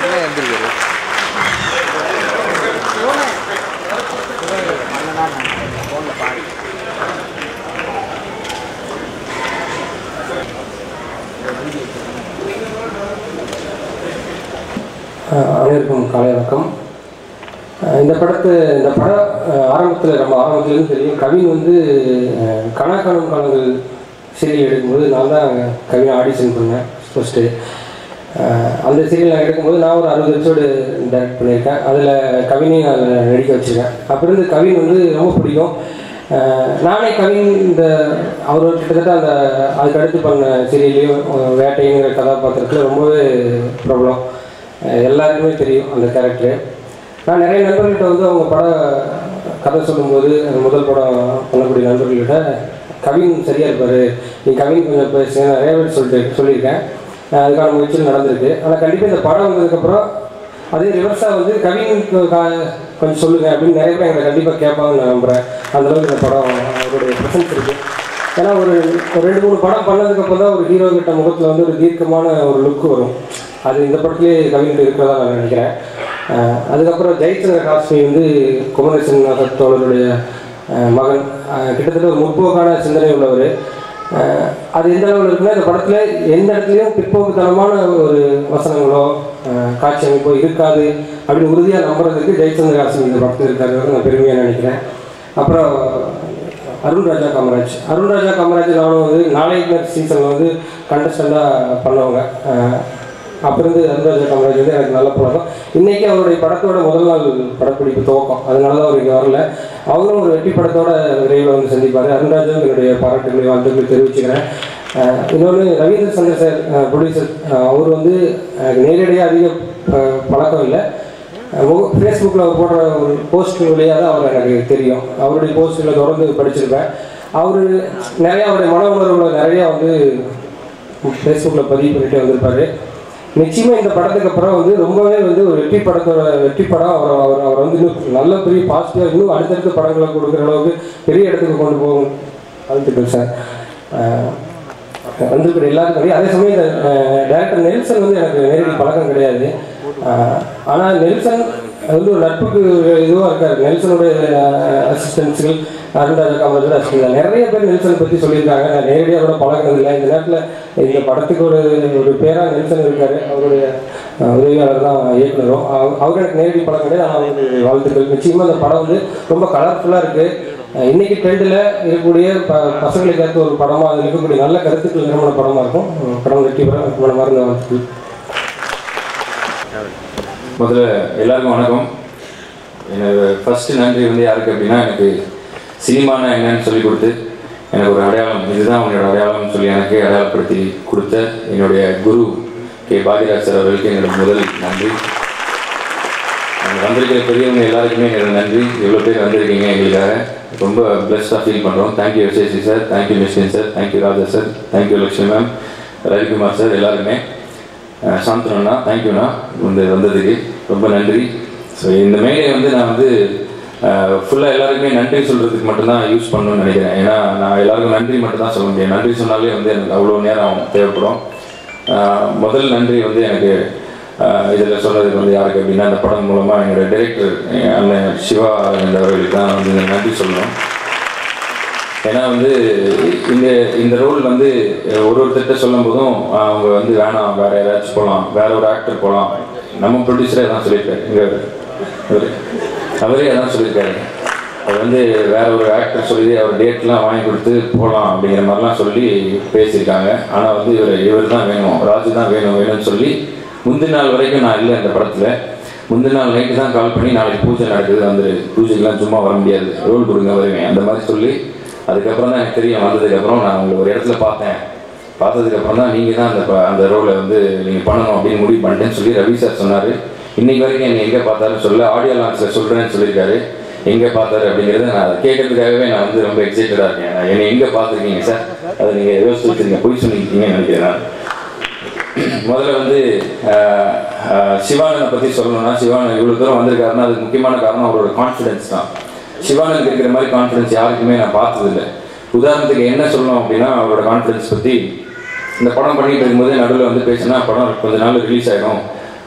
என்ன எந்திரிக்கிறது அஹ் அனைவருக்கும் காலை வணக்கம் அஹ் இந்த படத்து இந்த படம் ஆரம்பத்தில் நம்ம ஆரம்பத்துலேருந்து தெரியும் கவின் வந்து அஹ், கனா காணும் காலங்கள் சீரியல் எடுக்கும்போது நான் தான் கவினை ஆடிஷன் பண்ணேன் ஃபஸ்ட்டு அந்த சீரியல் நான் எடுக்கும்போது நான் ஒரு அறுபது எபிசோடு டைரக்ட் பண்ணியிருக்கேன் அதில் கவினையும் அதில் நடிக்க வச்சுருக்கேன் அப்போ இருந்து கவின் வந்து ரொம்ப பிடிக்கும் அஹ், நானே கவின் இந்த அவர் கிட்டத்தட்ட அந்த அதுக்கு அடுத்து பண்ண சீரியல்லையும் வேட்டைங்கிற கதாபாத்திரத்தில் ரொம்பவே பிரபலம் அஹ் எல்லாருக்குமே தெரியும் அந்த கேரக்டரு நான் நிறைய நண்பர்கள்ட்ட வந்து அவங்க பட கதை சொல்லும்போது அந்த முதல் படம் பண்ணக்கூடிய நண்பர்கள்கிட்ட கவின் சரியாக இருப்பார் நீ கவின் கொஞ்சம் பேசுங்க நிறைய பேர் சொல்லிட்டு சொல்லியிருக்கேன் அஹ் அதுக்கான முயற்சிகள் நடந்திருக்கு ஆனால் கண்டிப்பாக இந்த படம் வந்ததுக்கப்புறம் அதே ரிவர்ஸாக வந்து கவின் கொஞ்சம் சொல்லுங்கள் அப்படின்னு நிறைய பேர் எங்களை கண்டிப்பாக கேட்பாங்கன்னு நான் நம்புகிறேன் அந்தளவுக்கு இந்த படம் அவருடைய ப்ரெசன்ஸ் இருக்குது ஏன்னா ஒரு ஒரு ரெண்டு மூணு படம் பண்ணதுக்கப்புறம் தான் ஒரு ஹீரோ கிட்ட முகத்தில் வந்து ஒரு தீர்க்கமான ஒரு லுக் வரும் அது இந்த படத்துலேயே கவிஞர் இருக்கிறதா நான் நினைக்கிறேன் அஹ் அதுக்கப்புறம் ஜெயச்சந்திர காஸ்மி வந்து குமரேசன் நாசர் தோழருடைய அஹ் மகன் அஹ் கிட்டத்தட்ட ஒரு முற்போக்கான சிந்தனை உள்ளவர் அஹ் அது எந்த அளவில் இருக்குன்னா இந்த படத்தில் எந்த இடத்துலையும் பிற்போக்குத்தனமான ஒரு வசனங்களோ அஹ் காட்சி அமைப்போ இருக்காது அப்படின்னு உறுதியாக நம்புறதுக்கு ஜெயச்சந்திர காஸ்மி இந்த படத்தில் இருக்காரு நான் பெருமையாக நினைக்கிறேன் அப்புறம் அருண் ராஜா காமராஜ் அருண் ராஜா காமராஜ் நானும் வந்து நாளைக்கு சீசனில் வந்து கண்டஸ்டண்டாக பண்ணவங்க அஹ் அப்போ இருந்து அருண் ராஜா காமராஜ் வந்து எனக்கு நல்ல பழக்கம் இன்னைக்கு அவருடைய படத்தோட முதல் நாள் படப்பிடிப்பு துவக்கம் அதனால தான் அவர் இங்கே வரல அவரும் ஒரு வெற்றி படத்தோட விரைவில் வந்து சந்திப்பார் அருண் ராஜா என்னுடைய பாராட்டுகளை வாழ்த்துக்களை தெரிவிச்சுக்கிறேன் அஹ் இன்னொன்று ரவீந்திர சங்கர் சார் ப்ரொடியூசர் அவர் வந்து எனக்கு நேரடியாக அதிக அஹ், பழக்கம் இல்லை ஃபேஸ்புக்கில் போடுற ஒரு போஸ்ட் வழியாக தான் அவர் எனக்கு தெரியும் அவருடைய போஸ்ட்டுகளை தொடர்ந்து படிச்சிருப்பேன் அவர் நிறையா அவருடைய மன உணர்வுகளை நிறையா வந்து ஃபேஸ்புக்கில் பதிவு பண்ணிட்டு வந்திருப்பாரு நிச்சயமாக இந்த படத்துக்கு அப்புறம் வந்து ரொம்பவே வந்து ஒரு வெற்றி படத்தோட வெற்றி படம் அவர் அவர் அவர் வந்து இன்னும் நல்ல பெரிய பாசிட்டிவாக இன்னும் அடுத்தடுத்த படங்களை கொடுக்குற அளவுக்கு பெரிய இடத்துக்கு கொண்டு போகும் வாழ்த்துக்கள் சார் அஹ் வந்திருக்கிற எல்லாருக்கும் தெரியும். அதே சமயம் இந்த டேரக்டர் நெல்சன் வந்து எனக்கு நேரடி பழக்கம் கிடையாது ஆனால் நெல்சன் அது வந்து ஒரு நட்புக்கு இதுவாக இருக்கார் நெல்சனுடைய அசிஸ்டன்ஸுகள் அருண்ராஜா காமராஜர் அசிஸ்டன்ட் நிறைய பேர் நெல்சனை பற்றி சொல்லியிருக்காங்க நான் நேரடியாக கூட பழகினதில்லை இந்த நேரத்தில் இந்த படத்துக்கு ஒரு ஒரு பேராக நெல்சன் இருக்கார் அவருடைய அஹ், உதவியாளர் தான் இயக்குனரும் அவ- அவர் எனக்கு நேரடி பழக்கம் கிடையாது ஆனால் அவருக்கு வாழ்த்துக்கள் நிச்சயமாக இந்த படம் வந்து ரொம்ப கலர்ஃபுல்லாக இருக்குது அஹ் இன்னைக்கு ட்ரெண்டில் இருக்கக்கூடிய ப பசங்களுக்கு ஏற்ற ஒரு படமாக அதில் இருக்கக்கூடிய நல்ல கருத்துக்கள் நிறுவன படமாக இருக்கும் அஹ் படம் வெற்றி பெற மனமார்ந்த வாழ்த்துக்கள் முதல்ல எல்லாருக்கும் வணக்கம் எனக்கு ஃபர்ஸ்ட் நன்றி வந்து யாருக்கு அப்படின்னா எனக்கு சினிமானா என்னன்னு சொல்லி கொடுத்து எனக்கு ஒரு அடையாளம் இதுதான் உங்களோட அடையாளம்னு சொல்லி எனக்கு அடையாளப்படுத்தி கொடுத்த என்னுடைய குரு கே பாக்யராஜ் சார் அவர்களுக்கு என்னோட முதல் நன்றி அங்க வந்திருக்கிற பெரியவங்க எல்லாருக்குமே என்னோட நன்றி எவ்வளோ பேர் வந்திருக்கீங்க எங்களுக்காக ரொம்ப பிளஸ்டாக ஃபீல் பண்ணுறோம் thank you SSC sir thank you Mysskin sir thank you Raja sir thank you Lakshmi ma'am Ravikumar sir எல்லாருமே அஹ் சாந்தனண்ணா தேங்க்யூண்ணா வந்து வந்ததுக்கு ரொம்ப நன்றி ஸோ இந்த மேடையை வந்து நான் வந்து ஃபுல்லாக எல்லாருக்குமே நன்றி சொல்கிறதுக்கு மட்டும்தான் யூஸ் பண்ணணும்னு நினைக்கிறேன் ஏன்னா நான் எல்லாருக்கும் நன்றி மட்டும் தான் சொல்ல முடியும் நன்றி சொன்னாலே வந்து எனக்கு அவ்வளோ நேரம் தேவைப்படும் அஹ் முதல் நன்றி வந்து எனக்கு இதில் சொல்றதுக்கு வந்து யாருக்கு அப்படின்னா அந்த படம் மூலமாக என்னோட டைரக்டர் அண்ணன் சிவா என்றவர்களுக்கு தான் வந்து இந்த நன்றி சொல்லணும் ஏன்னா வந்து இந்த இந்த ரோல் வந்து ஒரு ஒருத்தர்கிட்ட சொல்லும் போதும் அவங்க வந்து வேணாம் வேற யாராச்சும் போகலாம் வேற ஒரு ஆக்டர் போகலாம் நம்ம ப்ரொடியூசரே தான் சொல்லியிருக்காரு இங்க இவரு. அவரே அதான் சொல்லியிருக்காரு அது வந்து வேற ஒரு ஆக்டர் சொல்லி அவர் டேட்லாம் வாங்கி கொடுத்து போகலாம் அப்படிங்கிற மாதிரிலாம் சொல்லி பேசியிருக்காங்க ஆனால் வந்து இவர் இவர் தான் வேணும் ராஜு தான் வேணும் வேணும்னு சொல்லி முந்தின நாள் வரைக்கும் நான் இல்லை இந்த படத்தில் முந்தின நாள் நைட்டு தான் கால் பண்ணி நாளைக்கு பூஜை நடக்குது வந்துரு பூஜைக்கெல்லாம் சும்மா வர முடியாது ரோல் கொடுங்க வருவேன் அந்த மாதிரி சொல்லி அதுக்கப்புறம் தான் எனக்கு தெரியும் வந்ததுக்கப்புறம் நான் உங்களை ஒரு இடத்துல பார்த்தேன் பார்த்ததுக்கப்புறம் தான் நீங்கள் தான் அந்த ப- அந்த ரோலை வந்து நீங்கள் பண்ணணும் அப்படின்னு முடிவு பண்ணிட்டேன்னு சொல்லி ரவி சார் சொன்னார் இன்னைக்கு வரைக்கும் என்னை எங்கே பார்த்தாருன்னு சொல்ல ஆடியோ லான்ச்சில் சொல்கிறேன்னு சொல்லியிருக்காரு எங்கே பார்த்தாரு அப்படிங்கிறத நான் அதை கேட்கறதுக்காகவே நான் வந்து ரொம்ப எக்ஸைட்டடாக இருக்கேன் நான் என்னை எங்கே பார்த்துருக்கீங்க சார் அதை நீங்கள் யோசிச்சு வச்சுருங்க போய் சொல்லியிருக்கீங்கன்னு நினைக்கிறேன் நான் முதல்ல வந்து ஆஹ், ஆஹ், சிவானனை பற்றி சொல்லணும்னா சிவானன் இவ்வளோ தூரம் வந்திருக்காருன்னா அதுக்கு முக்கியமான காரணம் அவரோட கான்ஃபிடன்ஸ் தான் சிவானனுக்கு இருக்கிற மாதிரி கான்ஃபிடன்ஸ் யாருக்குமே நான் பார்த்ததில்லை உதாரணத்துக்கு என்ன சொல்லணும் அப்படின்னா அவரோட கான்ஃபிடன்ஸ் பற்றி இந்த படம் பண்ணிட்டு இருக்கும்போது நடுவில் வந்து பேசினா படம் கொஞ்ச நாள் ரிலீஸ் ஆகிடும்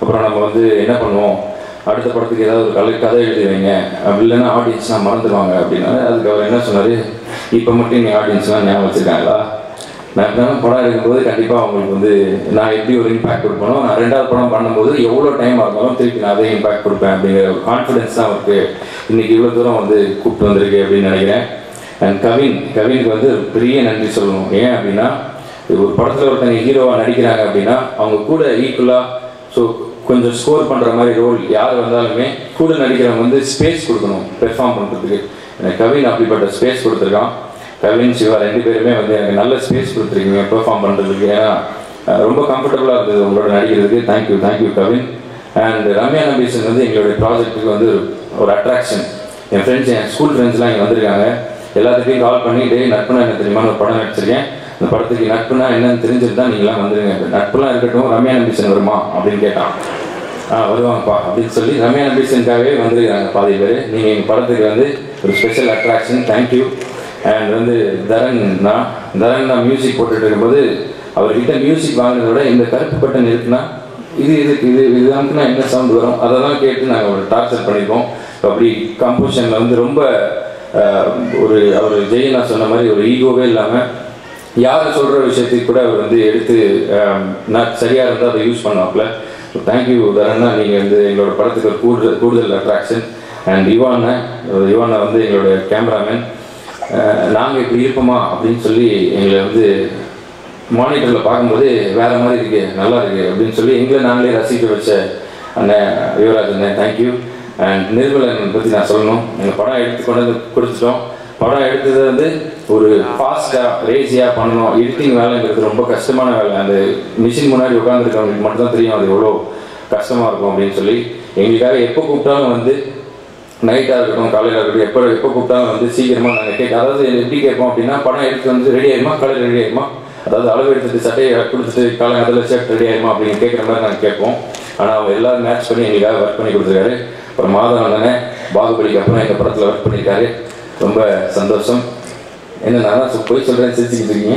அப்புறம் நம்ம வந்து என்ன பண்ணுவோம் அடுத்த படத்துக்கு ஏதாவது ஒரு கலை கதை எழுதி வைங்க அப்படி இல்லைன்னா ஆடியன்ஸ்லாம் மறந்துடுவாங்க அப்படின்னா அதுக்கு அவர் என்ன சொன்னார் இப்போ மட்டும் நீ ஆடியன்ஸ்லாம் ஞாபகம் வச்சுருக்காங்களா நான் எப்படினாலும் படம் எடுக்கும்போது கண்டிப்பாக அவங்களுக்கு வந்து நான் எப்படி ஒரு இம்பாக்ட் கொடுப்பனோ நான் ரெண்டாவது படம் பண்ணும்போது எவ்வளோ டைம் ஆனாலும் திருப்பி நான் அதே இம்பாக்ட் கொடுப்பேன் அப்படிங்கிற ஒரு கான்ஃபிடென்ஸ் தான் அவருக்கு இன்னைக்கு இவ்வளோ தூரம் வந்து கூப்பிட்டு வந்திருக்கு அப்படின்னு நினைக்கிறேன் அண்ட் கவின் கவினுக்கு வந்து ஒரு பெரிய நன்றி சொல்லணும் ஏன் அப்படின்னா ஒரு படத்தில் ஒருத்தங்க ஹீரோவாக நடிக்கிறாங்க அப்படின்னா அவங்க கூட ஈக்குவலாக ஸோ கொஞ்சம் ஸ்கோர் பண்ணுற மாதிரி ரோல் யார் வந்தாலுமே கூட நடிக்கிறவங்க வந்து ஸ்பேஸ் கொடுக்கணும் பெர்ஃபார்ம் பண்ணுறதுக்கு எனக்கு கவின் அப்படிப்பட்ட ஸ்பேஸ் கொடுத்துருக்கான் கவின் சிவா ரெண்டு பேருமே வந்து எனக்கு நல்ல ஸ்பேஸ் கொடுத்துருக்கீங்க பெர்ஃபார்ம் பண்ணுறதுக்கு ஏன்னா அஹ், ரொம்ப கம்ஃபர்டபுளாக இருந்தது உங்களோட நடிக்கிறதுக்கு thank you thank you Kavin and Ramya Nambeesan வந்து எங்களுடைய ப்ராஜெக்ட்டுக்கு வந்து ஒரு- ஒரு அட்ராக்ஷன் என் ஃப்ரெண்ட்ஸ் என் ஸ்கூல் ஃப்ரெண்ட்ஸ்லாம் இங்கே வந்திருக்காங்க எல்லாத்துக்கும் கால் பண்ணி டே நட்புனா என்ன தெரியுமா ஒரு படம் நடிச்சிருக்கேன் இந்த படத்துக்கு நட்புனா என்னன்னு தெரிஞ்சுட்டு தான் நீங்களாம் வந்துருங்க நட்புலாம் இருக்கட்டும் ரம்யா நம்பீசன் வருமா அப்படின்னு கேட்டான் ஆ வருவாங்கப்பா அப்படின்னு சொல்லி ரம்யா நம்பீசனுக்காகவே வந்திருக்காங்க பாதி பேர் நீங்கள் எங்கள் படத்துக்கு வந்து ஒரு ஸ்பெஷல் அட்ராக்ஷன் தேங்க்யூ அண்ட் வந்து தரன் தான் தரன் நான் மியூசிக் போட்டுட்டு இருக்கும்போது அவர்கிட்ட மியூசிக் வாங்கினதை விட இந்த கருப்பு பட்டன் இருக்குன்னா இது இதுக்கு இது இதுதான்க்குன்னா என்ன சவுண்ட் வரும் அதெல்லாம் கேட்டு நாங்கள் ஒரு டார்ச்சர் பண்ணியிருக்கோம் அப்படி கம்போசிஷனில் வந்து ரொம்ப ஆஹ், ஒரு அவர் ஜெயினா சொன்ன மாதிரி ஒரு ஈகோவே இல்லாமல் யார் சொல்கிற விஷயத்துக்கு கூட அவர் வந்து எடுத்து ஆஹ், நான் சரியாக இருந்தால் அதை யூஸ் பண்ணுவாப்ல தேங்க்யூ தரன்னா நீங்கள் வந்து எங்களோட படத்துக்கு ஒரு கூடுதல் கூடுதல் அட்ராக்ஷன் அண்ட் யுவானை யுவானை வந்து எங்களோட கேமராமேன் நாங்கள் இப்படி இருப்போமா அப்படின்னு சொல்லி எங்களை வந்து மானிட்டரில் பார்க்கும்போது வேற மாதிரி இருக்கு நல்லா இருக்கு அப்படின்னு சொல்லி எங்களை நாங்களே ரசிக்க வச்ச அண்ணன் யுவராஜ் அண்ணன் தேங்க்யூ அண்ட் நிர்மலன் பற்றி நான் சொல்லணும் எங்கள் படம் எடுத்து கொண்டு வந்து கொடுத்துட்டோம் படம் எடுத்தது வந்து ஒரு ஃபாஸ்ட்டாக ரேசியாக பண்ணணும் எடிட்டிங் வேலைங்கிறது ரொம்ப கஷ்டமான வேலை அந்த மிஷின் முன்னாடி உட்காந்துருக்கவங்களுக்கு மட்டும் தான் தெரியும் அது எவ்வளோ கஷ்டமாக இருக்கும் அப்படின்னு சொல்லி எங்களுக்காக எப்போ கூப்பிட்டாலும் வந்து நைட்டாக இருக்கட்டும் காலையில் இருக்கட்டும் எப்போ எப்போ கூப்பிட்டாலும் வந்து சீக்கிரமாக நாங்கள் கேட்க அதாவது எப்படி கேட்போம் அப்படின்னா படம் எடுத்து வந்து ரெடி ஆயிருமா காலையில் ரெடி ஆயிருமா அதாவது அளவு எடுத்துட்டு சட்டையை கொடுத்துட்டு காலங்கத்தில் ஷர்ட் ரெடி ஆயிருமா அப்படின்னு கேட்குற மாதிரி நாங்கள் கேட்போம் ஆனால் அவங்க எல்லாரும் மேட்ச் பண்ணி எங்களுக்காக ஒர்க் பண்ணி கொடுத்துருக்காரு அப்புறம் மாதம் வந்தனே பாகுபலிக்கு அப்புறம் எங்கள் படத்தில் ஒர்க் பண்ணியிருக்காரு ரொம்ப சந்தோஷம் என்ன நான் தான் போய் சொல்கிறேன் சிரிச்சுக்கிட்டு இருக்கீங்க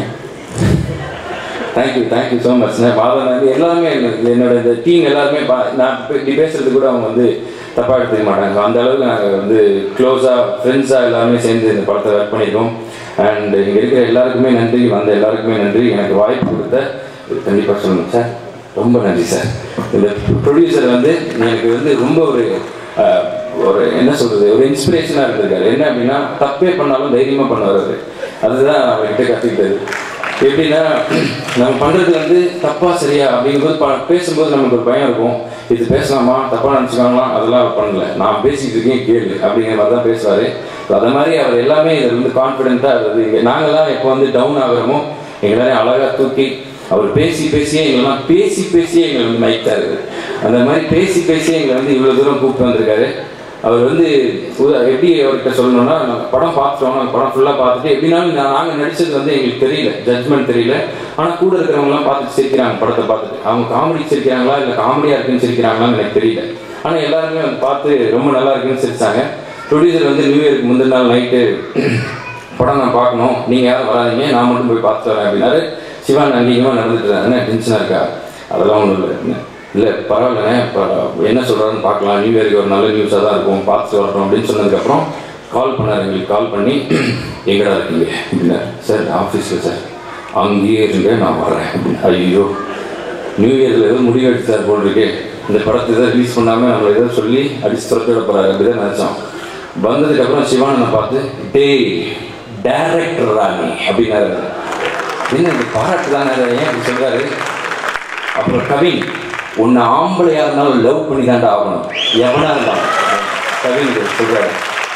thank you thank you so much Madhavan வந்து எல்லாருமே எனக்கு- என்னோட இந்த டீம் எல்லாருமே பா- நான் இப்ப இப்படி பேசுறது கூட அவங்க வந்து தப்பாக எடுத்துக்க மாட்டாங்க அந்த அளவுக்கு நாங்கள் வந்து க்ளோஸாக ஃப்ரெண்ட்ஸாக எல்லாருமே சேர்ந்து இந்த படத்தை ஒர்க் பண்ணியிருக்கோம் அண்ட் இங்கே இருக்கிற எல்லாருக்குமே நன்றி வந்த எல்லாருக்குமே நன்றி எனக்கு வாய்ப்பு கொடுத்த கண்டிப்பாக சொல்லணும் சார் ரொம்ப நன்றி சார் இந்த ப்ரொடியூசர் வந்து எனக்கு வந்து ரொம்ப ஒரு அஹ், ஒரு என்ன சொல்றது ஒரு இன்ஸ்பிரேஷனாக இருந்திருக்காரு என்ன அப்படின்னா தப்பே பண்ணாலும் தைரியமாக பண்ணுவார் அவரு. அதுதான் அவர்கிட்ட கற்றுக்கிட்டது எப்படின்னா நம்ம பண்றது வந்து தப்பா சரியா அப்படிங்கும்போது ப- பேசும்போது நமக்கு ஒரு பயம் இருக்கும் இது பேசலாமா தப்பா நினச்சிக்காங்களா அதெல்லாம் அவர் பண்ணல நான் பேசிக்கிட்டு இருக்கேன் கேளு அப்படிங்கிற மாதிரி தான் பேசுவாரு அதை மாதிரி அவர் எல்லாமே இதில் வந்து கான்ஃபிடென்ட்டாக இருந்தது இங்கே நாங்கள்லாம் எப்போ வந்து டவுன் ஆகிறோமோ எங்களாலே அழகாக தூக்கி அவர் பேசி பேசியே எங்களெல்லாம் பேசி பேசியே எங்களை வந்து நைத்தாரு அந்த மாதிரி பேசி பேசியே எங்களை வந்து இவ்வளோ தூரம் கூப்பிட்டு வந்திருக்காரு அவர் வந்து உத- எப்படி அவர்கிட்ட சொல்லணும்னா நாங்கள் படம் பார்த்துட்டோம் நாங்கள் படம் ஃபுல்லாக பார்த்துட்டு எப்படினாலும் நான் நாங்கள் நடிச்சது வந்து எங்களுக்கு தெரியல ஜட்மெண்ட் தெரியல ஆனால் கூட இருக்கிறவங்கலாம் பார்த்துட்டு சிரிக்கிறாங்க படத்தை பார்த்துட்டு அவங்க காமெடி சிரிக்கிறாங்களா இல்லை காமெடியாக இருக்குன்னு சிரிக்கிறாங்களான்னு எனக்கு தெரியல ஆனால் எல்லாருமே வந்து பார்த்து ரொம்ப நல்லா இருக்குன்னு சிரிச்சாங்க ப்ரொடியூசர் வந்து நியூ இயருக்கு முந்தின நாள் நைட்டு படம் நான் பார்க்கணும் நீங்கள் யாரும் வராதீங்க நான் மட்டும் போய் பார்த்துட்டு வரேன் அப்படின்னாரு சிவா நன்றிங்கமாக நடந்துட்டு என்ன டென்ஷனாக இருக்கா அதெல்லாம் ஒன்றும் இல்லை என்ன இல்லை பரவாயில்லண்ணே இப்போ என்ன சொல்கிறாருன்னு பார்க்கலாம் நியூ இயருக்கு ஒரு நல்ல நியூஸாக தான் இருக்கும் பார்த்துட்டு வரட்டும் அப்படின்னு சொன்னதுக்கப்புறம் கால் பண்ணார் எங்களுக்கு கால் பண்ணி எங்கடா இருக்கீங்க அப்படின்னாரு சார் ஆஃபீஸில் சார் அங்கேயே இருங்க நான் வரேன் அப்படின்னு ஐயோ நியூ இயரில் ஏதோ முடிவு எடுத்தார் போல் இருக்கு இந்த படத்தை ஏதோ ரிலீஸ் பண்ணாமல் நம்மளை ஏதோ சொல்லி அடிச்சு துரத்தி விட போகிறாரு அப்படிதான் நினச்சோம் வந்ததுக்கப்புறம் சிவானனை பார்த்து டேய் டேரக்டர் ராணி அப்படின்னாரு என்ன இந்த பாராட்டு தானே ஏன் அப்படி சொல்றாரு அப்புறம் கவின் உன்னை ஆம்பளையா இருந்தாலும் லவ் பண்ணி தாண்டா ஆகணும் எவனா இருந்தாலும் கவின் இது சொல்றாரு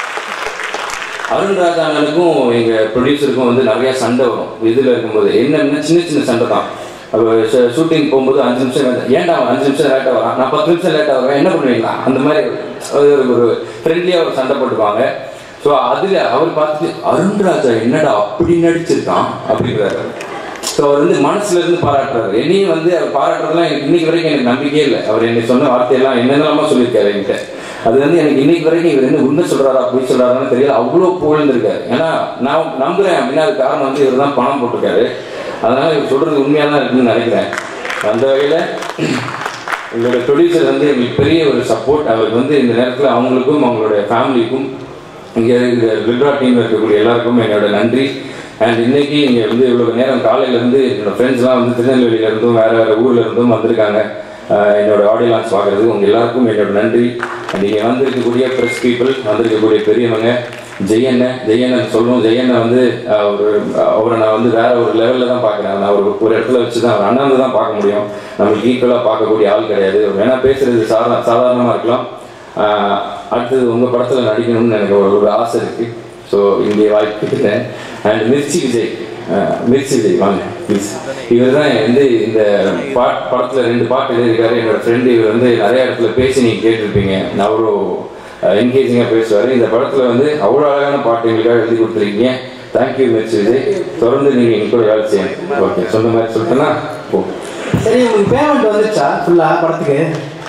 அருண் ராஜாங்கனுக்கும் எங்க ப்ரொடியூசருக்கும் வந்து நிறைய சண்டை வரும் இதுல இருக்கும்போது என்னன்னா சின்ன சின்ன சண்டை தான் ஷூட்டிங் போகும்போது அஞ்சு நிமிஷம் late- ஏன்டா அவன் அஞ்சு நிமிஷம் லேட்டாக வரான் நான் பத்து நிமிஷம் லேட்டாக வரேன் என்ன பண்ணுவீங்களா அந்த மாதிரி ஒரு ஒரு ஃப்ரெண்ட்லியாக ஒரு சண்டை போட்டுப்பாங்க ஸோ அதில் அவர் பார்த்துட்டு அருண் ராஜா என்னடா அப்படி நடிச்சிருக்கான் அப்படிங்கிறாரு ஸோ அவர் வந்து மனசுல இருந்து பாராட்டுறாரு என்னையும் வந்து அவர் பாராட்டுறதுலாம் எனக்கு இன்னைக்கு வரைக்கும் எனக்கு நம்பிக்கையே இல்லை அவர் என்னை சொன்ன வார்த்தையெல்லாம் என்னென்னலாமா சொல்லியிருக்காரு என்கிட்ட அது வந்து எனக்கு இன்னைக்கு வரைக்கும் இவர் என்ன உண்மை சொல்றாரா பொய் சொல்றாரான்னு தெரியல அவ்வளோ புகழ்ந்திருக்காரு ஏன்னா நான் நம்புறேன் அப்படின்னா அது காரணம் வந்து இவர் தான் பணம் போட்டிருக்காரு அதனால இவர் சொல்றது உண்மையாக தான் இருக்குன்னு நினைக்கிறேன் அந்த வகையில் எங்களோட ப்ரொடியூசர் வந்து எங்களுக்கு பெரிய ஒரு சப்போர்ட் அவருக்கு வந்து இந்த நேரத்தில் அவங்களுக்கும் அவங்களுடைய ஃபேமிலிக்கும் இங்கே இருக்கிற வில்ரா டீமில் இருக்கக்கூடிய எல்லாருக்கும் என்னோட நன்றி அண்ட் இன்னைக்கு இங்கே வந்து இவ்வளோ நேரம் காலையிலேருந்து என்னோட ஃப்ரெண்ட்ஸ்லாம் வந்து திருநெல்வேலியில இருந்தும் வேறு வேறு ஊரில் இருந்தும் வந்திருக்காங்க ஆஹ் என்னோட ஆடியோ லான்ச் பார்க்குறது உங்கள் எல்லாருக்கும் என்னோட நன்றி அண்ட் இங்கே வந்திருக்கக்கூடிய ப்ரெஸ் பீப்புள் வந்திருக்கக்கூடிய பெரியவங்க ஜெயண்ண ஜெயண்ணன் சொல்லணும் ஜெயண்ண வந்து ஆஹ் ஒரு அவரை நான் வந்து வேற ஒரு லெவலில் தான் பார்க்குறேன் நான் ஒரு ஒரு இடத்துல வச்சு தான் அவர் அண்ணாந்து தான் பார்க்க முடியும் நம்மளுக்கு ஈக்குவலாக பார்க்கக்கூடிய ஆள் கிடையாது வேணா பேசுறது சாதா சாதாரணமாக இருக்கலாம் ஆஹ் அடுத்தது உங்கள் படத்தில் நடிக்கணும்னு எனக்கு ஒரு ஒரு ஆசை இருக்குது ஸோ இங்கே வாய்ப்பு கொடுத்துட்டேன் அண்ட் மிர்ச்சி விஜய் ஆஹ் மிர்ச்சி விஜய் வாங்க ப்ளீஸ் இவர் தான் வந்து இந்த பாட் படத்தில் ரெண்டு பாட்டு எழுதியிருக்காரு என்னோட ஃப்ரெண்டு இவர் வந்து நிறைய இடத்துல பேசி நீங்கள் கேட்டிருப்பீங்க அவ்வளோ என்கேஜிங்காக பேசுவார் இந்த படத்தில் வந்து அவ்வளோ அழகான பாட்டு எங்களுக்காக எழுதி கொடுத்துருக்கீங்க தேங்க்யூ மிர்ச்சி விஜய் தொடர்ந்து நீங்கள் எங்க கூட வேலை செய்யணும் ஓகே சொந்த மாதிரி சொல்லிட்டேன்னா ஓ சரி உங்களுக்கு பேமெண்ட் வந்துருச்சா ஃபுல்லா படத்துக்கு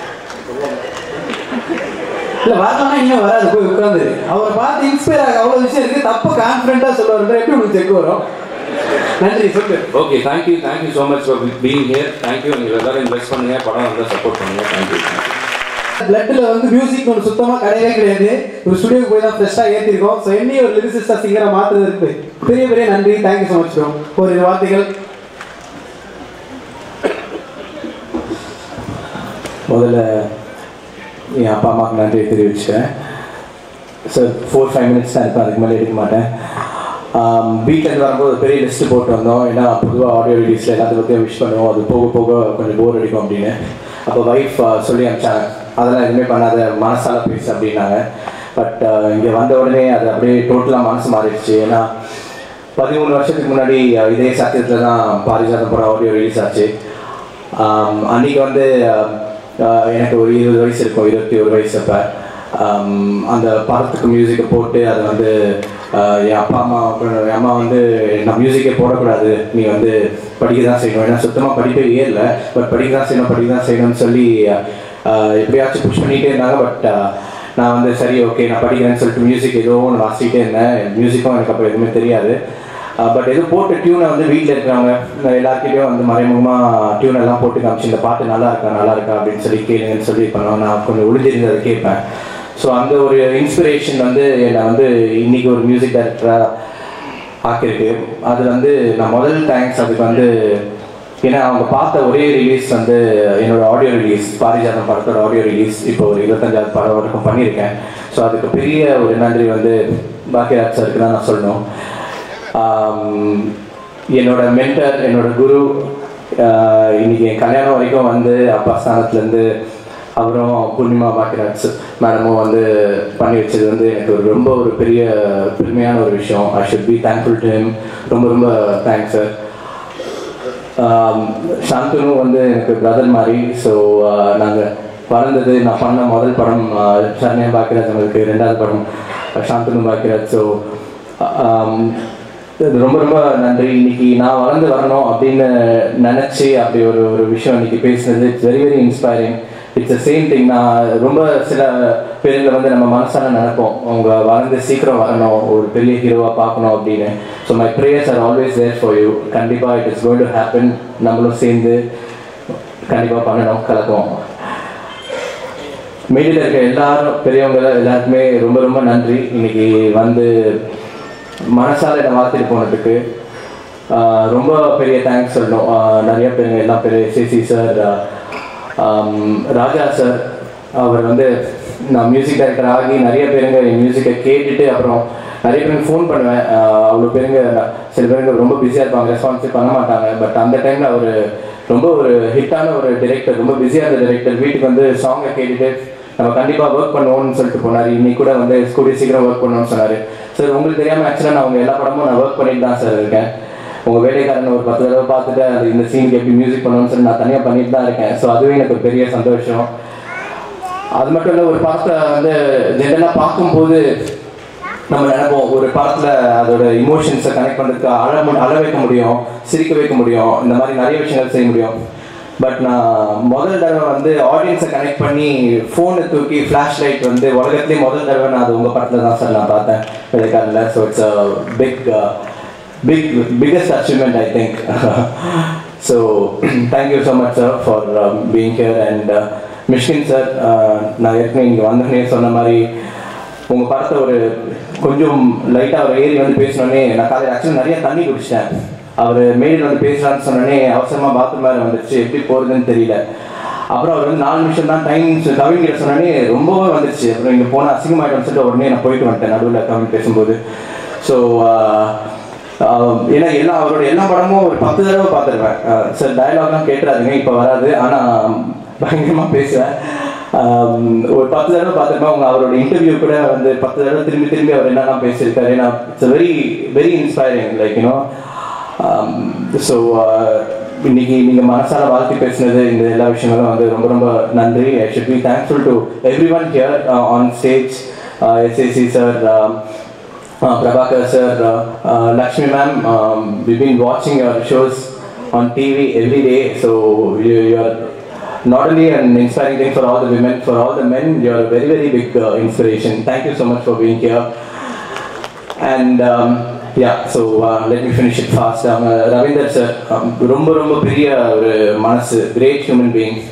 இல்ல வரலன்னா இன்னும் வராது போய் உட்காந்து அவரை பார்த்து இன்ஸ்பயர் ஆக அவ்வளவு விஷயம் இருக்கு தப்பு கான்ஃபிடென்ட்டா சொல்லுவாரு எப்படி உங்களுக்கு செக் வரும் நன்றி சொல்லு okay thank you thank you so much for being here thank you நீங்கள் எல்லாரும் இன்வெஸ்ட் பண்ணுங்க படம் வந்தால் சப்போர்ட் பண்ணுங்க தேங்க்யூ பிளட்ல வந்து மியூசிக் ஒன்று சுத்தமா கிடையவே கிடையாது ஒரு ஸ்டுடியோக்கு போய் தான் ஃப்ரெஷ்ஷா ஏத்திருக்கோம் ஸோ என்னையும் ஒரு லிரிசிஸ்டா சிங்கரா மாத்துறதுக்கு பெரிய பெரிய நன்றி தேங்க்யூ ஸோ மச் ப்ரோ ஒரு இரு வார்த்தைகள் முதல்ல என் அப்பா அம்மாவுக்கு நன்றி தெரிவிச்சுக்கிறேன் சார் ஃபோர் ஃபைவ் மினிட்ஸ் தான் இருப்பேன் அதுக்கு மேலே எடுக்க மாட்டேன் வீக்கெண்ட் வரும்போது ஒரு பெரிய லிஸ்ட்டு போட்டு வந்தோம் ஏன்னா பொதுவாக ஆடியோ ரிலீஸில் எல்லாத்தையும் பற்றியும் விஷ் பண்ணுவோம் அது போக போக கொஞ்சம் போர் அடிக்கும் அப்படின்னு அப்போ ஒய்ஃப் சொல்லி அனுப்பிச்சாங்க அதெல்லாம் எதுவுமே பண்ணாத மனசால பேசு அப்படின்னாங்க பட் இங்கே வந்த உடனே அது அப்படியே டோட்டலாக மனசு மாறிடுச்சு ஏன்னா பதிமூணு வருஷத்துக்கு முன்னாடி அஹ், இதே சத்தியத்தில் தான் பாரிஜாதம் படம் ஆடியோ ரிலீஸ் ஆச்சு ஆம், அன்னைக்கு வந்து ஆம், ஆஹ், எனக்கு ஒரு இருபது வயசு இருக்கும் இருபத்தி ஒரு வயசு அப்போ அந்த படத்துக்கு மியூசிக்கை போட்டு அதை வந்து ஆஹ், என் அப்பா அம்மா அப்புறம் என் அம்மா வந்து நான் மியூசிக்கே போடக்கூடாது நீ வந்து படிக்க தான் செய்யணும் ஏன்னா சுத்தமாக படிப்பே ஏறல பட் படிக்க தான் செய்யணும் படிக்க தான் செய்யணும்னு சொல்லி ஆஹ், எப்படியாச்சும் புஷ் பண்ணிகிட்டே இருந்தாங்க பட் நான் வந்து சரி ஓகே நான் படிக்கிறேன்னு சொல்லிட்டு மியூசிக் ஏதோ ஒன்று வாசிக்கிட்டே இருந்தேன் மியூசிக்கும் எனக்கு அப்போ எதுவுமே தெரியாது பட் எது போட்ட டியூனை வந்து வீட்டில் இருக்கிறவங்க இந்த எல்லாருக்கிட்டையும் வந்து மறைமுகமாக டியூன் எல்லாம் போட்டு காமிச்சு இந்த பாட்டு நல்லா இருக்கா நல்லா இருக்கா அப்படின்னு சொல்லி கேளுங்கன்னு சொல்லி பண்ணுவோம் நான் கொஞ்சம் ஒளிஞ்சிருந்து அதை கேட்பேன் ஸோ அந்த ஒரு இன்ஸ்பிரேஷன் வந்து என்னை வந்து இன்னைக்கு ஒரு மியூசிக் டைரக்டராக ஆக்கியிருக்கு அது வந்து நான் முதல் தேங்க்ஸ் அதுக்கு வந்து ஏன்னா அவங்க பார்த்த ஒரே ரிலீஸ் வந்து என்னோட ஆடியோ ரிலீஸ் பாரிஜாதம் படத்தோட ஆடியோ ரிலீஸ் இப்போ ஒரு இருபத்தஞ்சாவது படம் வரைக்கும் பண்ணியிருக்கேன் ஸோ அதுக்கு பெரிய ஒரு நன்றி வந்து பாக்கியராஜ் சாருக்கு தான் நான் சொல்லணும் ஆம், என்னோட மென்டர் என்னோட குரு ஆஹ், இன்னைக்கு என் கல்யாணம் வரைக்கும் வந்து அப்பா ஸ்தானத்துலேருந்து அவரும் பூர்ணிமா பாக்கியராஜ் மேடமும் வந்து பண்ணி வச்சது வந்து எனக்கு ஒரு ரொம்ப ஒரு பெரிய பெருமையான ஒரு விஷயம் I should be thankful to him ரொம்ப ரொம்ப தேங்க்ஸ் சார் சாந்தனு வந்து எனக்கு பிரதர் மாதிரி ஸோ நாங்கள் வளர்ந்தது நான் பண்ண முதல் படம் சரண்யா பாக்கியராஜ் அவங்களுக்கு ரெண்டாவது படம் சாந்தனு பாக்கியராஜ் ஸோ ரொம்ப ரொம்ப நன்றி இன்னைக்கு நான் வளர்ந்து வரணும் அப்படின்னு நினச்சி அப்படி ஒரு ஒரு விஷயம் இன்னைக்கு பேசுனது it's very very inspiring it's the same thing நான் ரொம்ப சில பேருங்களை வந்து நம்ம மனசால நினைப்போம் அவங்க வளர்ந்து சீக்கிரம் வரணும் ஒரு பெரிய ஹீரோவாக பார்க்கணும் அப்படின்னு so my prayers are always there for you கண்டிப்பாக it is going to happen நம்மளும் சேர்ந்து கண்டிப்பாக பண்ணணும் கலக்குவோம் மீடியில் இருக்க எல்லாரும் பெரியவங்க எல்லாருக்குமே ரொம்ப ரொம்ப நன்றி இன்னைக்கு வந்து மனசால என்னை வாழ்த்திட்டு போனதுக்கு ஆஹ் ரொம்ப பெரிய தேங்க்ஸ் சொல்லணும் ஆஹ் நிறைய பேருங்க எல்லா பேர் சிசி சார் ராஜா சார் அவர் வந்து நான் மியூசிக் டைரக்டர் ஆகி நிறைய பேருங்க என் மியூசிக்கை கேட்டுட்டு அப்புறம் நிறைய பேருக்கு ஃபோன் பண்ணுவேன் ஆஹ் அவ்வளோ பேருங்க சில பேருங்க ரொம்ப பிஸியாக இருப்பாங்க ரெஸ்பான்ஸே பண்ண மாட்டாங்க பட் அந்த டைமில் அவர் ரொம்ப ஒரு ஹிட்டான ஒரு டிரெக்டர் ரொம்ப பிஸியாக இருந்த டிரெக்டர் வீட்டுக்கு வந்து சாங்கை கேட்டுட்டு நம்ம கண்டிப்பாக ஒர்க் பண்ணுவோம்னு சொல்லிட்டு போனார் இன்னைக்கு கூட வந்து கூடிய சீக்கிரம் ஒர்க் பண்ணணும்னு சொன்னார் சார் உங்களுக்கு தெரியாமல் ஆக்சுவலாக நான் உங்கள் எல்லா படமும் நான் ஒர்க் பண்ணிட்டு தான் சார் இருக்கேன் உங்கள் வேலைக்காரன் ஒரு பத்து தடவை பார்த்துட்டு அது இந்த சீனுக்கு எப்படி மியூசிக் பண்ணணும்னு சொல்லி நான் தனியாக பண்ணிட்டு தான் இருக்கேன் ஸோ அதுவே எனக்கு ஒரு பெரிய சந்தோஷம் அது மட்டும் இல்லை ஒரு படத்தை வந்து ஜென்ரலாக பார்க்கும்போது நம்ம நினைப்போம் ஒரு படத்தில் அதோட இமோஷன்ஸை கனெக்ட் பண்ணுறதுக்கு அழ மு- அழ வைக்க முடியும் சிரிக்க வைக்க முடியும் இந்த மாதிரி நிறைய விஷயங்கள் செய்ய முடியும் பட் நான் முதல் தடவை வந்து ஆடியன்ஸை கனெக்ட் பண்ணி ஃபோனை தூக்கி ஃப்ளாஷ் லைட் வந்து உலகத்துலேயே முதல் தடவை நான் அது உங்கள் படத்தில் தான் சார் நான் பார்த்தேன் விளையாடல so it's big big biggest achievement I think so thank you so much sir for being here and Mysskin sir நான் ஏற்கனவே இங்கே வந்தோடனே சொன்ன மாதிரி உங்கள் படத்தை ஒரு கொஞ்சம் லைட்டாக ஒரு ஏறி வந்து பேசினோடனே நான் காலையில் ஆக்சுவலாக நிறைய தண்ணி குடிச்சிட்டேன் அவர் மேடில் வந்து பேசுகிறான்னு சொன்னோடனே அவசரமாக பாத்ரூம் வேறு வந்துருச்சு எப்படி போகிறதுன்னு தெரியல அப்புறம் அவர் வந்து நாலு நிமிஷம் தான் டைம் கவிங்கிற சொன்னோடனே ரொம்பவே வந்துருச்சு அப்புறம் இங்கே போனால் அசிங்கமாயிட்டோம்னு சொல்லிட்டு உடனே நான் போயிட்டு வந்துட்டேன் நடுவில் கவின் பேசும்போது ஸோ ஏன்னா எல்லா அவரோட எல்லா படமும் ஒரு பத்து தடவை பார்த்துருவேன் சார் டயலாக்லாம் கேட்டுறாதுங்க இப்போ வராது ஆனால் பயங்கரமாக பேசுவேன் ஆம், ஒரு பத்து தடவை பார்த்துருப்பேன் அவங்க அவரோட இன்டர்வியூ கூட வந்து பத்து தடவை திரும்பி திரும்பி அவர் என்னெல்லாம் பேசியிருக்காரு ஏன்னா it's very very inspiring like you know so இன்னைக்கு நீங்கள் மனசார வாழ்க்கை பேசினது இந்த எல்லா விஷயங்களும் வந்து ரொம்ப ரொம்ப நன்றி I should be thankful to every one here on stage SAC sir Prabhakar sir, uh, uh, Lakshmi ma'am, um, we've been watching your shows on TV every day, so you, you are not only an inspiring thing for all the women, for all the men, you are a very, very big uh, inspiration. Thank you so much for being here. And um, yeah, so uh, let me finish it fast. Um, uh, Ravinder sir, um, ரொம்ப ரொம்ப பெரிய ஒரு மனசு great human being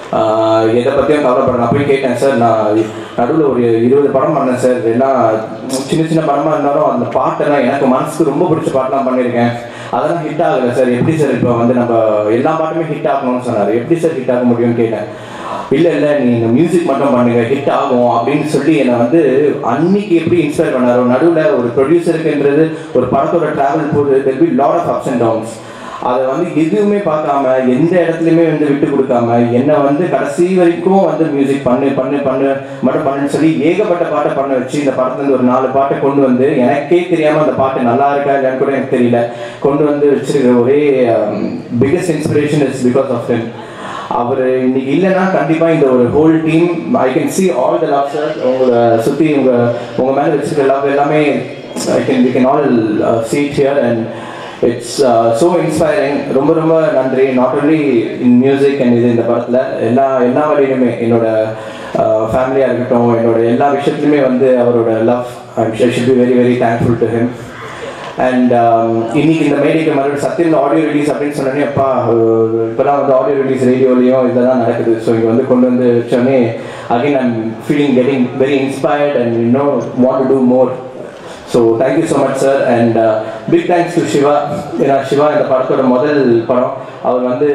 எதை பற்றியும் கவலைப்பட நான் போய் கேட்டேன் சார் நான் நடுவில் ஒரு இருபது படம் பண்ணேன் சார் எல்லாம் சின்ன சின்ன படமாக இருந்தாலும் அந்த பாட்டெல்லாம் எனக்கு மனசுக்கு ரொம்ப பிடிச்ச பாட்டெல்லாம் பண்ணியிருக்கேன் அதெல்லாம் ஹிட் ஆகலை சார் எப்படி சார் இப்போ வந்து நம்ம எல்லா பாட்டுமே ஹிட் ஆகணும்னு சொன்னார் எப்படி சார் ஹிட் ஆக முடியும்னு கேட்டேன் இல்லை இல்லை நீங்க மியூசிக் மட்டும் பண்ணுங்க ஹிட் ஆகும் அப்படின்னு சொல்லி என்னை வந்து அன்னைக்கு எப்படி இன்ஸ்பயர் பண்ணாரோ நடுவில் ஒரு ப்ரொடியூசருக்குன்றது ஒரு படத்தோட டிராவல் போது there be lot of ups and downs அதை வந்து எதுவுமே பார்க்காம எந்த இடத்துலையுமே வந்து விட்டு கொடுக்காம என்னை வந்து கடைசி வரைக்கும் வந்து மியூசிக் பண்ணு பண்ணு பண்ணு மட்டும் பண்ணுன்னு சொல்லி ஏகப்பட்ட பாட்டை பண்ண வச்சு இந்த படத்துல இருந்து ஒரு நாலு பாட்டை கொண்டு வந்து எனக்கே தெரியாம அந்த பாட்டு நல்லா இருக்கா இல்லையான்னு கூட எனக்கு தெரியல கொண்டு வந்து வச்சிருக்கிற ஒரே biggest inspiration is because of him அவர் இன்னைக்கு இல்லைன்னா கண்டிப்பா இந்த ஒரு whole team I can see all the love sir உங்களை சுத்தி உங்க உங்க மேல வச்சிருக்க லவ் எல்லாமே I can we can all see it here and it's so inspiring ரொம்ப ரொம்ப நன்றி not only in music and இது இந்த படத்தில் எல்லா எல்லா வழியிலுமே என்னோட ஃபேமிலியாக இருக்கட்டும் என்னோட எல்லா விஷயத்துலையுமே வந்து அவரோட love I should be very very thankful to him and இன்னைக்கு இந்த மேடைக்கு மறுபடியும் சத்தியம் ஆடியோ ரிலீஸ் அப்படின்னு சொன்னோடனே அப்பா இப்போலாம் வந்து ஆடியோ ரிலீஸ் ரேடியோலையும் இதெல்லாம் நடக்குது ஸோ இங்கே வந்து கொண்டு வந்து வச்சோடனே again I'm feeling getting very inspired and you want to do more so thank you so much sir and big thanks to Siva ஏன்னா சிவா இந்த படத்தோட முதல் படம் அவர் வந்து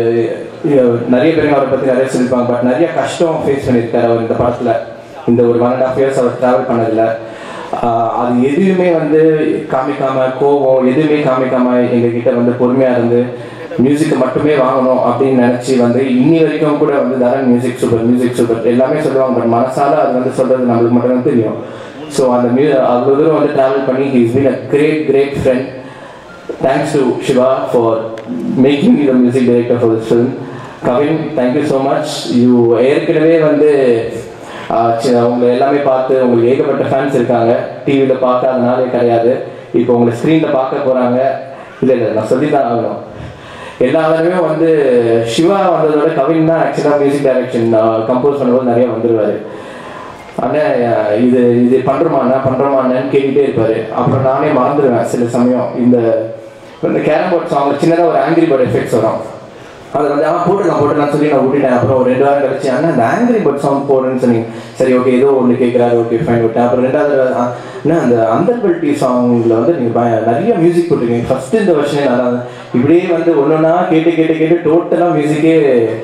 அஹ், நிறைய பேருங்க அவரை பற்றி நிறைய சொல்லியிருப்பாங்க பட் நிறைய கஷ்டம் ஃபேஸ் பண்ணியிருக்காரு அவர் இந்த படத்தில் இந்த ஒரு ஒன் அண்ட் ஆஃப் இயர்ஸ் அவர் ட்ராவல் பண்ணதில்ல ஆஹ், அது எதுவுமே வந்து காமிக்காம கோபம் எதுவுமே காமிக்காம எங்ககிட்ட வந்து பொறுமையாக இருந்து மியூசிக்கை மட்டுமே வாங்கணும் அப்படின்னு நினச்சி வந்து இன்னி வரைக்கும் கூட வந்து Dharan music super music super எல்லாமே சொல்லுவாங்க பட் மனசால அது வந்து சொல்றது நம்மளுக்கு மட்டும்தான் தெரியும் ஸோ அந்த மியூ அவ்வளோ தூரம் வந்து ட்ராவல் பண்ணி he's been a great great friend thanks to Siva for making the music director for this film Kavin thank you so much you ஏற்கனவே வந்து ஆஹ், சி- உங்களை எல்லாமே பார்த்து உங்களுக்கு ஏகப்பட்ட ஃபேன்ஸ் இருக்காங்க டிவியில் பார்க்காதனாலே கிடையாது இப்போ உங்களை ஸ்க்ரீனில் பார்க்க போகிறாங்க இல்லை இல்லை நான் சொல்லி தான் ஆகணும் எல்லா தடவையுமே வந்து சிவா வந்ததோட கவின் தான் ஆக்சுவலாக மியூசிக் டைரக்ஷன் கம்போஸ் பண்ணும்போது நிறைய வந்துருவாரு அண்ணா இது இது பண்றோமாண்ணா பண்றோமாண்ணான்னு கேட்டுட்டே இருப்பாரு அப்புறம் நானே மறந்துடுவேன் சில சமயம் இந்த இந்த கேரம் போர்ட் சாங் சின்னதாக ஒரு ஆங்கிரி பேர்ட் எஃபெக்ட்ஸ் வரும் அது வந்து அவன் போட்டுக்கலாம் போட்டுக்கலாம் சொல்லி நான் விட்டுட்டேன் அப்புறம் ஒரு ரெண்டு வாரம் கழிச்சு அண்ணா இந்த ஆங்கிரி பேர்ட் சாங் போடுறேன்னு சொன்னீங்க சரி ஓகே ஏதோ ஒன்று கேட்குறாரு ஓகே ஃபைன் விட்டேன் அப்புறம் ரெண்டாவது தடவை, அஹ், அண்ணா அந்த அந்தர்பல்டி சாங்ல வந்து நீங்கள் நிறைய மியூசிக் போட்டிருக்கீங்க ஃபர்ஸ்ட் இந்த வருஷனே நல்லா இருந்தது. இப்படியே வந்து ஒன்னொன்னா கேட்டு கேட்டு கேட்டு டோட்டலாக மியூசிக்கே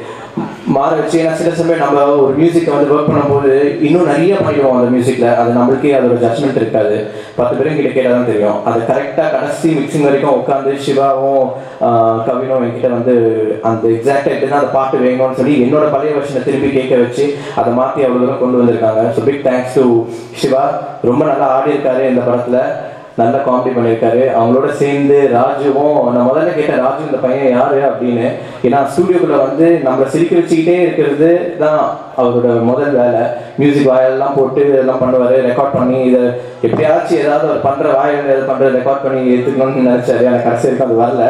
மாற வச்சு ஏன்னா சில சமயம் நம்ம ஒரு மியூசிக்கை வந்து ஒர்க் பண்ணும்போது இன்னும் நிறைய பண்ணிடுவோம் அந்த மியூசிக்ல அது நம்மளுக்கே அதோட ஜட்மெண்ட் இருக்காது பத்து பேரும் கிட்ட கேட்டால் தான் தெரியும் அது கரெக்டாக கடைசி மிக்சிங் வரைக்கும் உட்காந்து சிவாவும் ஆஹ், கவினும் என்கிட்ட வந்து அந்த எக்ஸாக்டாக எப்படின்னா அந்த பாட்டு வேணும்னு சொல்லி என்னோட பழைய வருஷனை திருப்பி கேட்க வச்சு அதை மாற்றி அவ்வளோ தூரம் கொண்டு வந்திருக்காங்க so big thanks to Siva ரொம்ப நல்லா ஆடி இருக்காரு இந்த படத்தில் நல்ல காமெடி பண்ணியிருக்காரு அவங்களோட சேர்ந்து ராஜுவும் நான் முதல்ல கேட்டேன் ராஜு இந்த பையன் யாரு அப்படின்னு ஏன்னா ஸ்டூடியோக்குள்ள வந்து நம்மளை சிரிக்க வச்சுக்கிட்டே இருக்கிறது தான் அவரோட முதல் வேலை மியூசிக் வாயெல்லாம் போட்டு இதெல்லாம் பண்ணுவாரு ரெக்கார்ட் பண்ணி இதை எப்படியாச்சும் ஏதாவது ஒரு பண்ற வாயில் ஏதாவது பண்ற ரெக்கார்ட் பண்ணி எடுத்துக்கணும்னு நினைச்சாரு எனக்கு கடைசி வரைக்கும் அது வரல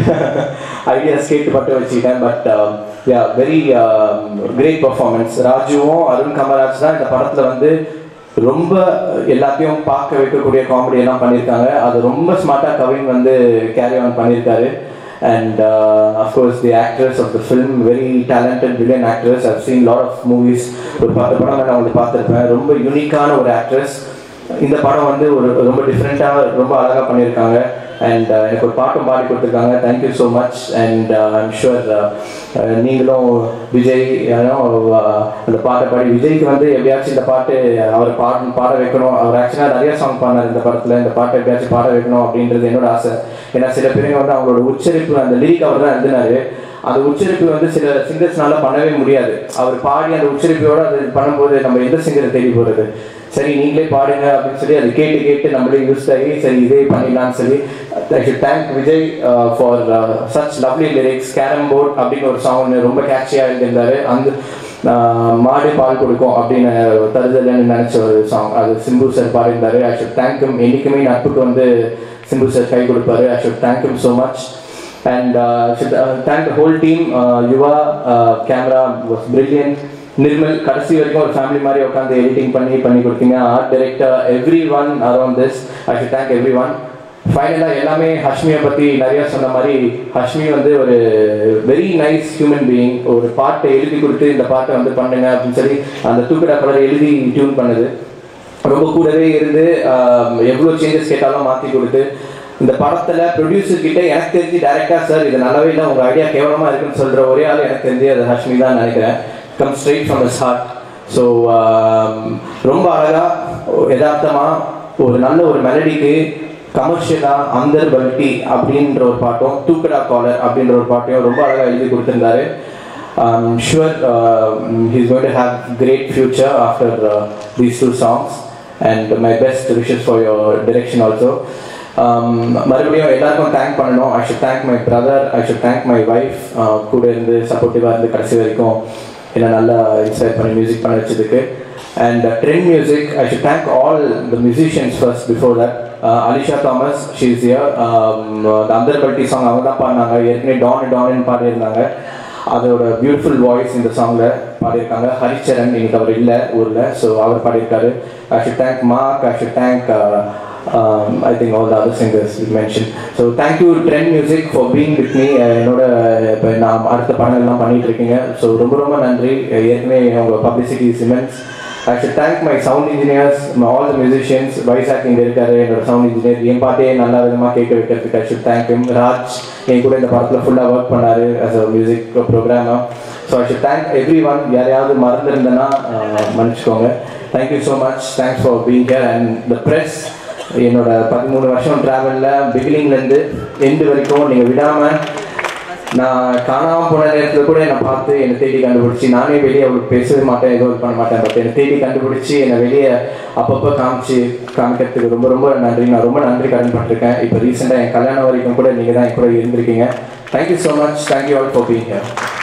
ஐடியாஸ் கேட்டு மட்டும் வச்சுக்கிட்டேன் but yeah very great performance ராஜுவும் அருண் கமராஜ் தான் இந்த படத்துல வந்து ரொம்ப எல்லாத்தையும் பார்க்க வைக்கக்கூடிய காமெடி எல்லாம் பண்ணியிருக்காங்க அது ரொம்ப ஸ்மார்ட்டாக கவின் வந்து கேரி ஆன் பண்ணியிருக்காரு and uh, of course the actress of the film very talented brilliant actress I've seen lot of movies ஒரு பத்து படம் நான் வந்து பார்த்துருப்பேன் ரொம்ப யூனிக்கான ஒரு ஆக்ட்ரஸ் இந்த படம் வந்து ஒரு ரொம்ப டிஃப்ரெண்ட்டாக ரொம்ப அழகாக பண்ணியிருக்காங்க அண்ட் எனக்கு ஒரு பாட்டும் பாடி கொடுத்துருக்காங்க thank you so much and I'm sure நீங்களும் விஜய் you know, uh, அந்த பாட்டை பாடி விஜய்க்கு வந்து எப்படியாச்சும் இந்த பாட்டு அவர் பாட பாட வைக்கணும் அவர் ஆக்சுவலாக நிறைய சாங் பாடினார் இந்த படத்தில் இந்த பாட்டை எப்படியாச்சும் பாட வைக்கணும் அப்படின்றது என்னோட ஆசை ஏன்னா சில பேருங்க வந்து அவங்களோட உச்சரிப்பு அந்த லிரிக் அவர் தான் எழுதினாரு அந்த உச்சரிப்பு வந்து சில சிங்கர்ஸ்னால பண்ணவே முடியாது அவர் பாடி அந்த உச்சரிப்போட அது பண்ணும்போது நம்ம எந்த சிங்கரை தேடி போகிறது சரி நீங்களே பாடுங்க அப்படின்னு சொல்லி அது கேட்டு கேட்டு நம்மளே யூஸ் ஆகி சரி இதே பண்ணிடலாம்னு சொல்லி I should thank Vijay for such lovely lyrics carrom board அப்படின்னு ஒரு சாங் ரொம்ப கேட்சியாக எழுதியிருந்தாரு அந்த ஆஹ், மாடு பால் கொடுக்கும் அப்படின்னு தருதல்னு நினச்ச ஒரு சாங் அது சிம்பு சார் பாடியிருந்தாரு ஐ ஷுட் தேங்க் என்னைக்குமே நட்புக்கு வந்து சிம்பு சார் கை கொடுப்பாரு I should thank him so much and uh, should uh, thank the whole team. Uh, Yuva uh, camera was brilliant. Nirmal கடைசி வரைக்கும் ஒரு ஃபேமிலி மாதிரி உட்காந்து எடிட்டிங் பண்ணி பண்ணி கொடுத்தீங்க art director everyone around this I should thank everyone ஃபைனலாக எல்லாமே ஹஷ்மியை பற்றி நிறையா சொன்ன மாதிரி ஹஷ்மி வந்து ஒரு வெரி நைஸ் ஹியூமன் பீயிங் ஒரு பாட்டை எழுதி கொடுத்து இந்த பாட்டை வந்து பண்ணுங்க அப்படின்னு சொல்லி அந்த தூக்கடா கலரை எழுதி டியூன் பண்ணுது ரொம்ப கூடவே இருந்து எவ்வளோ சேஞ்சஸ் கேட்டாலும் மாற்றி கொடுத்து இந்த படத்துல ப்ரொடியூசர் கிட்ட எனக்கு தெரிஞ்சு டைரக்டா சார் இது நல்லாவே இல்லை உங்க ஐடியா கேவலமா இருக்குன்னு சொல்ற ஒரே ஆள் எனக்கு தெரிஞ்சு அது ஹஷ்மி தான் நினைக்கிறேன் come straight from his heart so ரொம்ப அழகா யதார்த்தமா ஒரு நல்ல ஒரு மெலடிக்கு கமர்ஷியலா அந்தர் பல்டி அப்படின்ற ஒரு பாட்டும் தூக்கடா காலர் அப்படின்ற ஒரு பாட்டையும் ரொம்ப அழகா எழுதி கொடுத்திருந்தாரு I'm sure uh, he's going to have great future after uh, these two songs and my best wishes for your direction also. Um, மறுபடியும் எல்லாருக்கும் தேங்க் பண்ணணும் I should thank my brother I should thank my wife கூட இருந்து சப்போர்ட்டிவாக இருந்து கடைசி வரைக்கும் என்னை நல்லா இன்ஸ்பயர் பண்ணி மியூசிக் பண்ண வச்சதுக்கு and trend music I should thank all the musicians first before that Alisha Thomas she's here Anthar Palti song அவங்க தான் பாடினாங்க ஏற்கனவே டான் டான்னு பாடியிருந்தாங்க அதோட பியூட்டிஃபுல் வாய்ஸ் இந்த சாங்ல பாடியிருக்காங்க ஹரிச்சரன் இன்னைக்கு அவர் இல்லை ஊரில் ஸோ அவர் பாடியிருக்காரு I should thank Mark I should thank I think all the other singers mention so thank you trend music for being with me என்னோட இப்போ நான் அடுத்த படங்கள்லாம் பண்ணிட்டு இருக்கீங்க ஸோ ரொம்ப ரொம்ப நன்றி ஏற்கனவே உங்கள் publicity cements I should thank my sound engineers all the musicians Vaisakh இங்கே இருக்காரு என்னோட சவுண்ட் இன்ஜினியர் என் பாட்டே நல்ல விதமாக கேட்க வைக்கிறதுக்கு I should thank him Raj என் கூட இந்த படத்தில் ஃபுல்லாக ஒர்க் பண்ணாரு as a music programmer so I should thank everyone யாரையாவது மறந்துருந்தேன்னா அஹ், மன்னிச்சுக்கோங்க thank you so much thanks for being here and the press என்னோட பதிமூணு வருஷம் ட்ராவலில் பிகினிங்லேருந்து எண்டு வரைக்கும் நீங்கள் விடாமல் நான் காணாம போன நேரத்தில் கூட என்னை பார்த்து என்னை தேடி கண்டுபிடிச்சி நானே வெளியே அவளுக்கு பேசவே மாட்டேன் எதுவும் இது பண்ண மாட்டேன் பட் என்னை தேடி கண்டுபிடிச்சி என்னை வெளியே அப்பப்போ காமிச்சு காமிக்கிறதுக்கு ரொம்ப ரொம்ப நன்றி நான் ரொம்ப நன்றி கடன் பட்டிருக்கேன் இப்போ ரீசெண்டாக என் கல்யாணம் வரைக்கும் கூட நீங்கள் தான் என் கூட இருந்திருக்கீங்க thank you so much thank you all for being here